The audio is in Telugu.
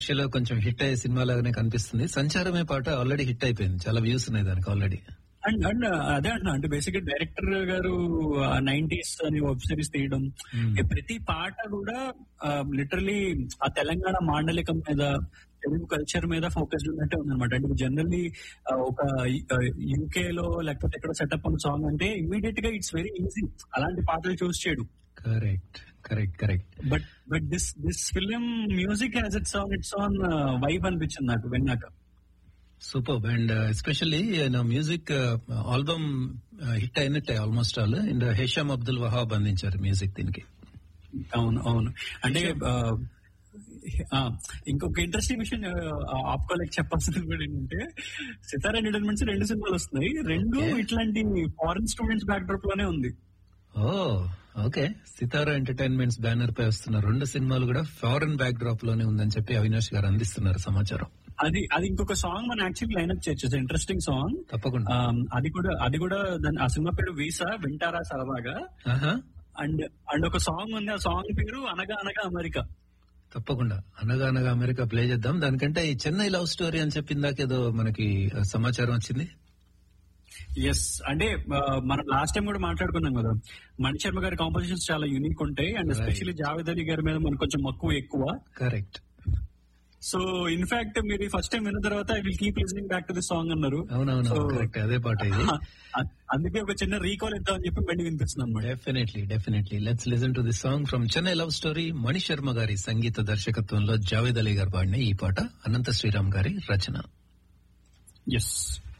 లో కొంచెం హిట్ అయ్యే సినిమా లాగానే కనిపిస్తుంది సంచారమే పాట ఆల్రెడీ హిట్ అయిపోయింది చాలా వ్యూస్ ఉన్నాయి దానికి ఆల్రెడీ అండ్ అండ్ అదే అంటున్నా అంటే బేసిక్ గా డైరెక్టర్ గారు నైన్టీస్ అని వెబ్ సిరీస్ తీయడం ఈ ప్రతి పాట కూడా లిటరలీ ఆ తెలంగాణ మాండలికం మీద తెలుగు కల్చర్ మీద ఫోకస్డ్ ఉన్నట్టే ఉందన్నమాట అంటే జనరల్లీ ఒక యూకే లో లేకపోతే ఎక్కడ సెటప్ ఉన్న సాంగ్ అంటే ఇమీడియట్ గా ఇట్స్ వెరీ ఈజీ అలాంటి పాటలు చూస్ చేయడు correct correct correct but but this this film music has its own its own vibe అనిపించింది నాకు విన్నాక super and especially music album hit అయినట్టే almost all and Hesham Abdul Wahab అందించారు మ్యూజిక్ దీనికి అవును అవును అంటే ఆ, ఆ, ఇంకొక ఇంట్రెస్టింగ్ విషయం ఆ, ఆపుకోలేక చెప్పాల్సింది కూడా ఏంటంటే సితార్ ఎంటర్టైన్మెంట్స్ రెండు సినిమాలు వస్తున్నాయి రెండు Okay. ఇట్లాంటి ఫారెన్ స్టూడెంట్స్ బ్యాక్ డ్రాప్ లోనే ఉంది oh okay Sithara entertainments banner పై వస్తున్న రెండు సినిమాలు కూడా ఫారెన్ బ్యాక్ డ్రాప్ లోనే ఉందని చెప్పి అవినాష్ గారు అందిస్తున్నారు సమాచారం అది అది ఇంకొక సాంగ్ మనం యాక్చువల్లీ లైన్అప్ చేయొచ్చు ఇంట్రెస్టింగ్ సాంగ్ తప్పకుండా అది కూడా అది కూడా దాని ఆ సినిమా పేరు వీసా వింటారా సరదాగా ఆహా అండ్ అండ్ ఒక సాంగ్ ఉంది ఆ సాంగ్ పేరు అనగా అనగా అమెరికా తప్పకుండా అనగా అనగా అమెరికా ప్లే చేద్దాం దానికంటే ఈ చెన్నై లవ్ స్టోరీ అని చెప్పిందాకేదో మనకి ఆ, సమాచారం వచ్చింది ఎస్ అంటే ఆ, మనం లాస్ట్ టైం కూడా మాట్లాడుకున్నాం కదా మణి శర్మ గారి కాంపోజిషన్స్ చాలా యూనిక్ ఉంటాయి and Right. Especially Javed Ali గారి మీద మనకు కొంచెం మక్కువ ఎక్కువ కరెక్ట్ సో ఇన్ఫాక్ట్ మీరు ఫస్ట్ టైం విన్న తర్వాత I will keep listening back to the song అన్నారు అవునవును So, కరెక్ట్ అదే పాట ఇది అ- అందుకే ఒక చిన్న రీకాల్ ఇద్దామని చెప్పి మళ్ళీ వినిపిస్తుంది అనమాట definitely definitely let's listen to the song from Chennai love story Mani Sharma గారి సంగీత దర్శకత్వంలో జావేద్ అలీ గారు పాడిన ఈ పాట అనంత శ్రీరామ్ గారి రచన ఎస్